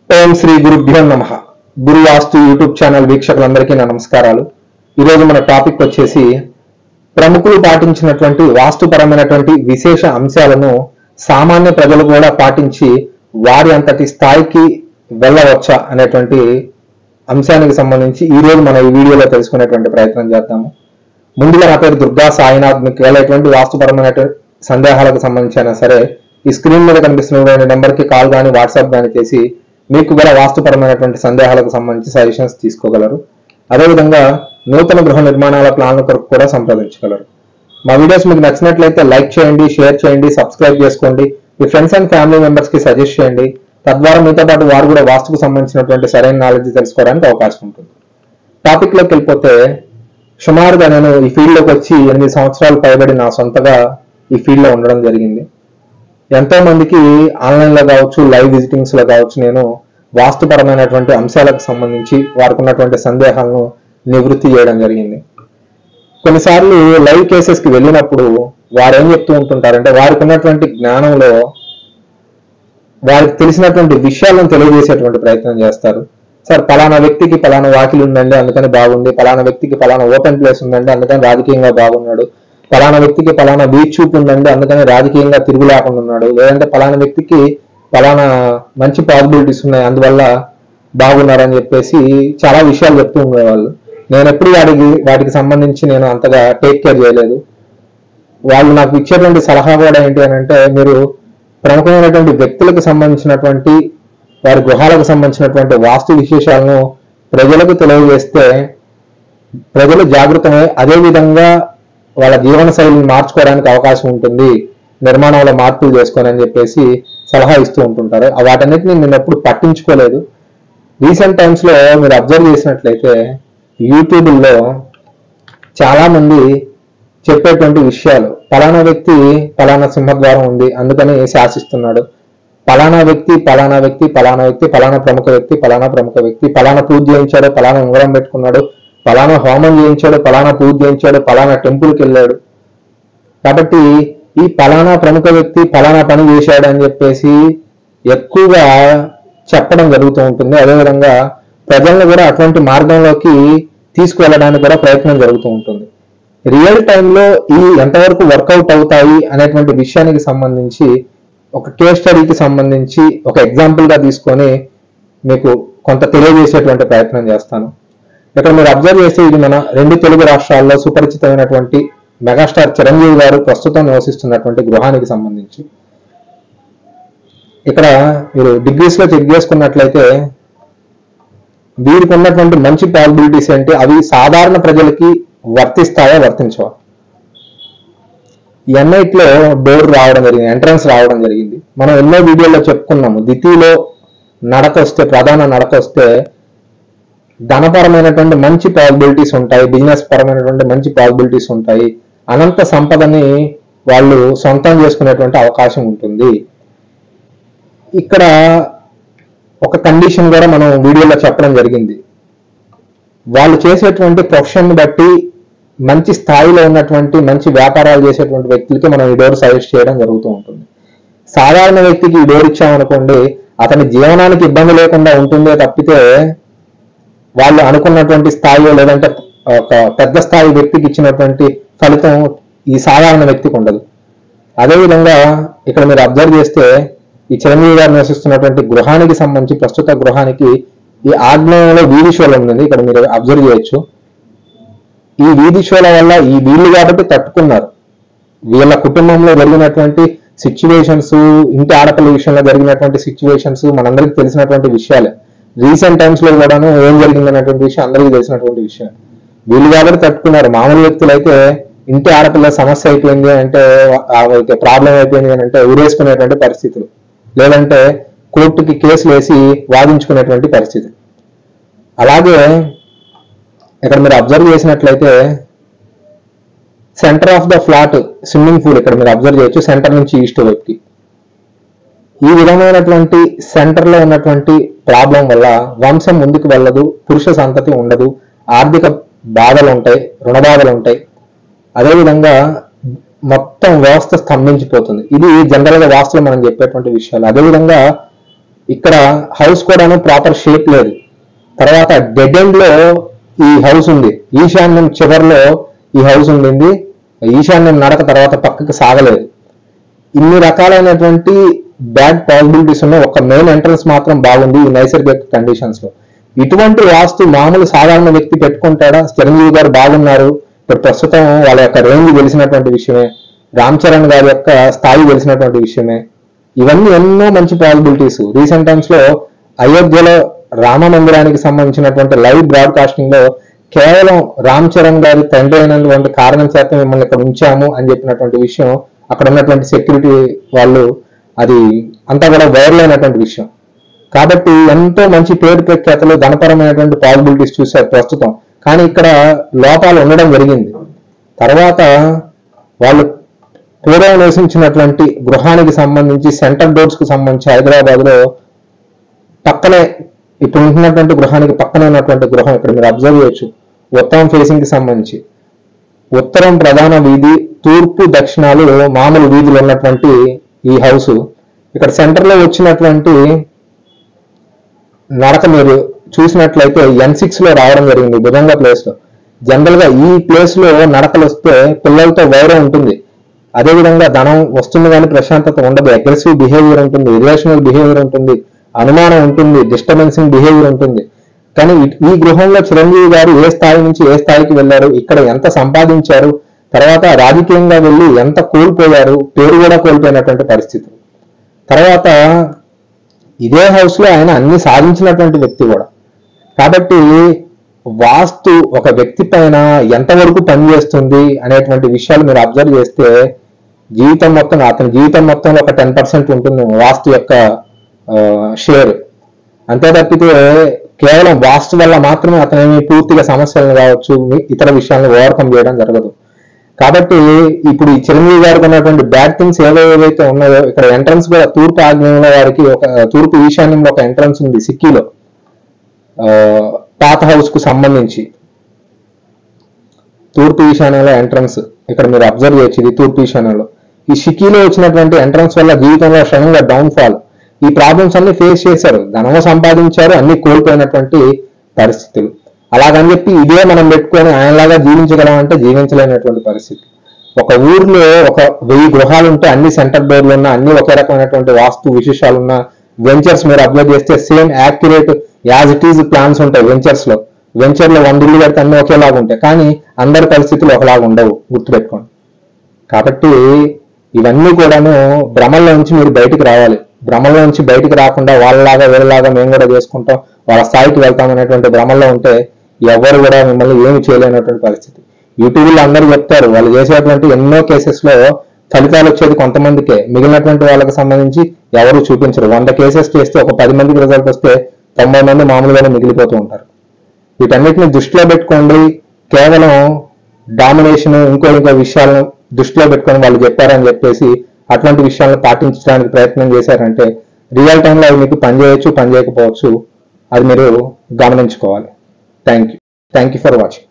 ఓం శ్రీ గురుభ్యో నమ గురు వాస్తు YouTube channel వీక్షకులందరికీ నా నమస్కారాలు ఈరోజు మన టాపిక్ వచ్చేసి ప్రముఖులు పాటించినటువంటి వాస్తుపరమైనటువంటి విశేష అంశాలను సామాన్య ప్రజలు కూడా పాటించి వారి అంతటి స్థాయికి వెళ్ళవచ్చా అనేటువంటి అంశానికి సంబంధించి ఈ రోజు మనం ఈ వీడియోలో తెలుసుకునేటువంటి ప్రయత్నం చేద్దాము ముందుగా నా పేరు దుర్గా సాయినాథ్ మీకు ఎలాంటి వాస్తుపరమైన సందేహాలకు సంబంధించి అయినా సరే ఈ స్క్రీన్ మీద కనిపిస్తున్న నెంబర్కి కాల్ కానీ వాట్సాప్ కానీ చేసి మీకు గల వాస్తుపరమైనటువంటి సందేహాలకు సంబంధించి సజెషన్స్ తీసుకోగలరు అదేవిధంగా నూతన గృహ నిర్మాణాల ప్లాన్ల కొరకు కూడా సంప్రదించగలరు మా వీడియోస్ మీకు నచ్చినట్లయితే లైక్ చేయండి షేర్ చేయండి సబ్స్క్రైబ్ చేసుకోండి మీ ఫ్రెండ్స్ అండ్ ఫ్యామిలీ మెంబర్స్ కి సజెస్ట్ చేయండి తద్వారా మీతో పాటు వారు కూడా వాస్తుకు సంబంధించినటువంటి సరైన నాలెడ్జ్ తెలుసుకోవడానికి అవకాశం ఉంటుంది టాపిక్ లోకి వెళ్ళిపోతే సుమారుగా నేను ఈ ఫీల్డ్ లోకి వచ్చి ఎనిమిది సంవత్సరాలు పైబడి నా సొంతగా ఈ ఫీల్డ్ లో ఉండడం జరిగింది ఎంతో మందికి ఆన్లైన్ లో కావచ్చు లైవ్ విజిటింగ్స్ లో కావచ్చు నేను వాస్తుపరమైనటువంటి అంశాలకు సంబంధించి వారికి ఉన్నటువంటి సందేహాలను నివృత్తి చేయడం జరిగింది కొన్నిసార్లు లైవ్ కేసెస్ కి వెళ్ళినప్పుడు వారు ఏం చెప్తూ ఉంటుంటారంటే వారికి ఉన్నటువంటి జ్ఞానంలో వారికి తెలిసినటువంటి విషయాలను తెలియజేసేటువంటి ప్రయత్నం చేస్తారు సార్ పలానా వ్యక్తికి పలానా వాకిలి ఉందండి అందుకని బాగుంది పలానా వ్యక్తికి పలానా ఓపెన్ ప్లేస్ ఉందండి అందుకని రాజకీయంగా బాగున్నాడు పలానా వ్యక్తికి పలానా వీచ్ చూపు ఉందండి అందుకని రాజకీయంగా తిరుగు లేకుండా ఉన్నాడు లేదంటే పలానా వ్యక్తికి పలానా మంచి పాసిబిలిటీస్ ఉన్నాయి అందువల్ల బాగున్నారని చెప్పేసి చాలా విషయాలు చెప్తూ ఉండేవాళ్ళు నేను ఎప్పుడు వాటికి వాటికి సంబంధించి నేను అంతగా టేక్ కేర్ చేయలేదు వాళ్ళు నాకు ఇచ్చేటువంటి సలహా కూడా ఏంటి అని అంటే మీరు ప్రముఖమైనటువంటి వ్యక్తులకు సంబంధించినటువంటి వారి గృహాలకు సంబంధించినటువంటి వాస్తు విశేషాలను ప్రజలకు తెలియజేస్తే ప్రజలు జాగృతమై అదే విధంగా వాళ్ళ జీవన శైలిని మార్చుకోవడానికి అవకాశం ఉంటుంది నిర్మాణంలో మార్పులు చేసుకొని అని చెప్పేసి సలహా ఇస్తూ ఉంటుంటారు ఆ వాటన్నిటిని నేను ఎప్పుడు పట్టించుకోలేదు రీసెంట్ టైమ్స్ లో మీరు అబ్జర్వ్ చేసినట్లయితే యూట్యూబ్లో చాలా మంది చెప్పేటువంటి విషయాలు పలానా వ్యక్తి పలానా సింహద్వారం ఉంది అందుకని శాసిస్తున్నాడు పలానా వ్యక్తి పలానా వ్యక్తి పలానా వ్యక్తి పలానా ప్రముఖ వ్యక్తి పలానా ప్రముఖ వ్యక్తి పలానా పూజ చేయించాడు పలానా ఉంగరం పెట్టుకున్నాడు పలానా హోమం చేయించాడు పలానా పూజ చేయించాడు పలానా టెంపుల్కి వెళ్ళాడు కాబట్టి ఈ పలానా ప్రముఖ వ్యక్తి పలానా పని చేశాడు అని చెప్పేసి ఎక్కువగా చెప్పడం జరుగుతూ ఉంటుంది అదేవిధంగా ప్రజలను కూడా అటువంటి మార్గంలోకి తీసుకువెళ్ళడానికి కూడా ప్రయత్నం జరుగుతూ ఉంటుంది రియల్ టైంలో ఈ ఎంతవరకు వర్కౌట్ అవుతాయి అనేటువంటి విషయానికి సంబంధించి ఒక కేస్ స్టడీకి సంబంధించి ఒక ఎగ్జాంపుల్ గా తీసుకొని మీకు కొంత తెలియజేసేటువంటి ప్రయత్నం చేస్తాను ఇక్కడ మీరు అబ్జర్వ్ చేస్తే ఇది మన రెండు తెలుగు రాష్ట్రాల్లో సుపరిచితమైనటువంటి మెగాస్టార్ చిరంజీవి గారు ప్రస్తుతం నివసిస్తున్నటువంటి గృహానికి సంబంధించి ఇక్కడ మీరు డిగ్రీస్ లో చెక్ చేసుకున్నట్లయితే వీరికి ఉన్నటువంటి మంచి పాసిబిలిటీస్ ఏంటి అవి సాధారణ ప్రజలకి వర్తిస్తాయా వర్తించవా ఎన్ఐట్ లో డోర్ రావడం జరిగింది ఎంట్రన్స్ రావడం జరిగింది మనం ఎన్నో వీడియోలో చెప్పుకున్నాము ద్వితీయలో నడక వస్తే ప్రధాన నడక వస్తే ధనపరమైనటువంటి మంచి పాసిబిలిటీస్ ఉంటాయి బిజినెస్ పరమైనటువంటి మంచి పాసిబిలిటీస్ ఉంటాయి అనంత సంపదని వాళ్ళు సొంతం చేసుకునేటువంటి అవకాశం ఉంటుంది ఇక్కడ ఒక కండిషన్ కూడా మనం వీడియోలో చెప్పడం జరిగింది వాళ్ళు చేసేటువంటి ప్రొఫెషన్ బట్టి మంచి స్థాయిలో ఉన్నటువంటి మంచి వ్యాపారాలు చేసేటువంటి వ్యక్తులకి మనం ఈ డోర్ సజెస్ట్ చేయడం జరుగుతూ ఉంటుంది సాధారణ వ్యక్తికి ఈ డోర్ ఇచ్చామనుకోండి అతని జీవనానికి ఇబ్బంది లేకుండా ఉంటుందే తప్పితే వాళ్ళు అనుకున్నటువంటి స్థాయిలో లేదంటే ఒక పెద్ద స్థాయి వ్యక్తికి ఇచ్చినటువంటి ఫలితం ఈ సాధారణ వ్యక్తికి ఉండదు అదేవిధంగా ఇక్కడ మీరు అబ్జర్వ్ చేస్తే ఈ చిరంజీవి గారు నివసిస్తున్నటువంటి గృహానికి సంబంధించి ప్రస్తుత గృహానికి ఈ ఆగ్నేయంలో వీధి షోల ఉంది ఇక్కడ మీరు అబ్జర్వ్ చేయొచ్చు ఈ వీధి షోల వల్ల ఈ వీళ్ళు కాబట్టి తట్టుకున్నారు వీళ్ళ కుటుంబంలో జరిగినటువంటి సిచ్యువేషన్స్ ఇంటి ఆడపిల్ల విషయంలో జరిగినటువంటి సిచ్యువేషన్స్ మనందరికీ తెలిసినటువంటి విషయాలే రీసెంట్ టైమ్స్ లో కూడాను ఏం జరిగింది అనేటువంటి విషయం అందరికీ తెలిసినటువంటి విషయం వీళ్ళు కాబట్టి తట్టుకున్నారు మామూలు వ్యక్తులు అయితే ఇంటి ఆడపిల్ల సమస్య అయిపోయింది అంటే ప్రాబ్లం అయిపోయింది అని అంటే ఊరేసుకునేటువంటి పరిస్థితులు లేదంటే కోర్టుకి కేసులు వేసి వాదించుకునేటువంటి పరిస్థితి అలాగే ఇక్కడ మీరు అబ్జర్వ్ చేసినట్లయితే centre of the flat swimming pool ఇక్కడ మీరు అబ్జర్వ్ చేయొచ్చు సెంటర్ నుంచి ఈస్ట్ వైపుకి ఈ విధమైనటువంటి సెంటర్ లో ఉన్నటువంటి ప్రాబ్లం వల్ల వంశం ముందుకు వెళ్ళదు పురుష సంతతి ఉండదు ఆర్థిక బాధలు ఉంటాయి రుణ బాధలు ఉంటాయి అదేవిధంగా మొత్తం వ్యవస్థ స్తంభించిపోతుంది ఇది జనరల్ గా వాస్తులు మనం చెప్పేటువంటి విషయాలు అదేవిధంగా ఇక్కడ హౌస్ కూడాను ప్రాపర్ షేప్ లేదు తర్వాత డెడ్ ఎండ్ లో ఈ హౌస్ ఉంది ఈశాన్యం చివరిలో ఈ హౌస్ ఉండింది ఈశాన్యం నడక తర్వాత పక్కకి సాగలేదు ఇన్ని రకాలైనటువంటి బ్యాడ్ పాసిబిలిటీస్ ఉన్నాయి ఒక మెయిన్ ఎంట్రన్స్ మాత్రం బాగుంది ఈ నైసర్గిక కండిషన్స్ లో ఇటువంటి వాస్తు మామూలు సాధారణ వ్యక్తి పెట్టుకుంటాడా చిరంజీవి గారు బాగున్నారు ఇప్పుడు ప్రస్తుతం వాళ్ళ యొక్క రేంజ్ తెలిసినటువంటి విషయమే రామ్ చరణ్ గారి యొక్క స్థాయి తెలిసినటువంటి విషయమే ఇవన్నీ ఎన్నో మంచి పాసిబిలిటీస్ రీసెంట్ టైమ్స్ లో అయోధ్యలో రామ మందిరానికి సంబంధించినటువంటి లైవ్ బ్రాడ్కాస్టింగ్ లో కేవలం రామ్ చరణ్ గారి తండ్రి అయినటువంటి కారణం చేత మిమ్మల్ని ఇక్కడ ఉంచాము అని చెప్పినటువంటి విషయం అక్కడ ఉన్నటువంటి సెక్యూరిటీ వాళ్ళు అది అంతా కూడా వైరల్ అయినటువంటి విషయం కాబట్టి ఎంతో మంచి పేరు ప్రఖ్యాతలు ధనపరమైనటువంటి పాసిబిలిటీస్ చూశారు ప్రస్తుతం కానీ ఇక్కడ లోపాలు ఉండడం జరిగింది తర్వాత వాళ్ళు పూర్వం నివసించినటువంటి గృహానికి సంబంధించి సెంటర్ డోర్స్ కు సంబంధించి హైదరాబాద్ లో పక్కనే ఇప్పుడు ఉంటున్నటువంటి గృహానికి పక్కనే ఉన్నటువంటి గృహం ఇక్కడ మీరు అబ్జర్వ్ చేయొచ్చు ఉత్తరం ఫేసింగ్ కి సంబంధించి ఉత్తరం ప్రధాన వీధి తూర్పు దక్షిణాలు మామూలు వీధులు ఉన్నటువంటి ఈ హౌస్ ఇక్కడ సెంటర్ లో వచ్చినటువంటి నడక మీరు చూసినట్లయితే ఎన్ సిక్స్ లో రావడం జరిగింది బుధంగా ప్లేస్ లో జనరల్ గా ఈ ప్లేస్ లో నడకలు వస్తే పిల్లలతో వైరం ఉంటుంది అదే విధంగా ధనం వస్తుంది కానీ ప్రశాంతత ఉండదు అగ్రెసివ్ బిహేవియర్ ఉంటుంది ఇరిలేషనల్ బిహేవియర్ ఉంటుంది అనుమానం ఉంటుంది డిస్టర్బెన్సింగ్ బిహేవియర్ ఉంటుంది కానీ ఈ- ఈ గృహంలో చిరంజీవి గారు ఏ స్థాయి నుంచి ఏ స్థాయికి వెళ్ళారు ఇక్కడ ఎంత సంపాదించారు తర్వాత రాజకీయంగా వెళ్ళి ఎంత కోల్పోయారు పేరు కూడా కోల్పోయినటువంటి పరిస్థితి తర్వాత ఇదే హౌస్ లో ఆయన అన్ని సాధించినటువంటి వ్యక్తి కూడా కాబట్టి వాస్తు ఒక వ్యక్తి పైన ఎంతవరకు పనిచేస్తుంది అనేటువంటి విషయాలు మీరు అబ్జర్వ్ చేస్తే జీవితం మొత్తం అతని జీవితం మొత్తంలో ఒక టెన్ పర్సెంట్ ఉంటుంది వాస్తు యొక్క షేర్ అంతే తప్పితే కేవలం వాస్తు వల్ల మాత్రమే అతనేమి పూర్తిగా సమస్యలను కావచ్చు ఇతర విషయాలను ఓవర్కమ్ చేయడం జరగదు కాబట్టి ఇప్పుడు ఈ చిరంజీవి గారికి ఉన్నటువంటి బ్యాడ్ థింగ్స్ ఏవైతే ఉన్నాయో ఇక్కడ ఎంట్రన్స్ కూడా తూర్పు ఆగ్నేయంలో వారికి ఒక తూర్పు ఈశాన్యంలో ఒక ఎంట్రన్స్ ఉంది సిక్కిలో ఆ, పాత హౌస్ కు సంబంధించి తూర్పు ఈశాన్యంలో ఎంట్రన్స్ ఇక్కడ మీరు అబ్జర్వ్ చేయొచ్చు ఇది తూర్పు ఈశాన్యంలో ఈ షికీలో వచ్చినటువంటి ఎంట్రన్స్ వల్ల జీవితంలో క్షణంగా డౌన్ ఫాల్ ఈ ప్రాబ్లమ్స్ అన్ని ఫేస్ చేశారు ధనము సంపాదించారు అన్ని కోల్పోయినటువంటి పరిస్థితులు అలాగని చెప్పి ఇదే మనం పెట్టుకొని ఆయనలాగా జీవించగలం అంటే జీవించలేనటువంటి పరిస్థితి ఒక ఊర్లో ఒక వెయ్యి గృహాలు ఉంటే అన్ని సెంటర్ డోర్లు ఉన్న అన్ని ఒకే రకమైనటువంటి వాస్తు విశేషాలు ఉన్న వెంచర్స్ మీరు అబ్జర్వ్ చేస్తే same accurate as it is plans ఉంటాయి వెంచర్స్ లో వెంచర్ లో వంద ఇల్లు కడితే అన్ని ఒకేలాగా ఉంటాయి కానీ అందరి పరిస్థితులు ఒకలాగా ఉండవు గుర్తుపెట్టుకోండి కాబట్టి ఇవన్నీ కూడాను భ్రమల్లో నుంచి మీరు బయటికి రావాలి భ్రమల్లో నుంచి బయటికి రాకుండా వాళ్ళలాగా వీళ్ళలాగా మేము కూడా చేసుకుంటాం వాళ్ళ స్థాయికి వెళ్తాం అనేటువంటి భ్రమల్లో ఉంటే ఎవరు కూడా మిమ్మల్ని ఏమి చేయలేనటువంటి పరిస్థితి యూట్యూబ్లో అందరూ చెప్తారు వాళ్ళు చేసేటువంటి ఎన్నో కేసెస్ లో ఫలితాలు వచ్చేది కొంతమందికే మిగిలినటువంటి వాళ్ళకి సంబంధించి ఎవరు చూపించరు వంద కేసెస్ చేస్తే ఒక పది మందికి రిజల్ట్ వస్తే తొంభై మంది మామూలుగానే మిగిలిపోతూ ఉంటారు వీటన్నిటిని దృష్టిలో పెట్టుకోండి కేవలం డామినేషన్ ఇంకో ఇంకో విషయాలను దృష్టిలో పెట్టుకొని వాళ్ళు చెప్పారని చెప్పేసి అటువంటి విషయాలను పాటించడానికి ప్రయత్నం చేశారంటే రియల్ టైంలో అవి మీకు పని చేయొచ్చు పని చేయకపోవచ్చు అది మీరు గమనించుకోవాలి thank you thank you for watching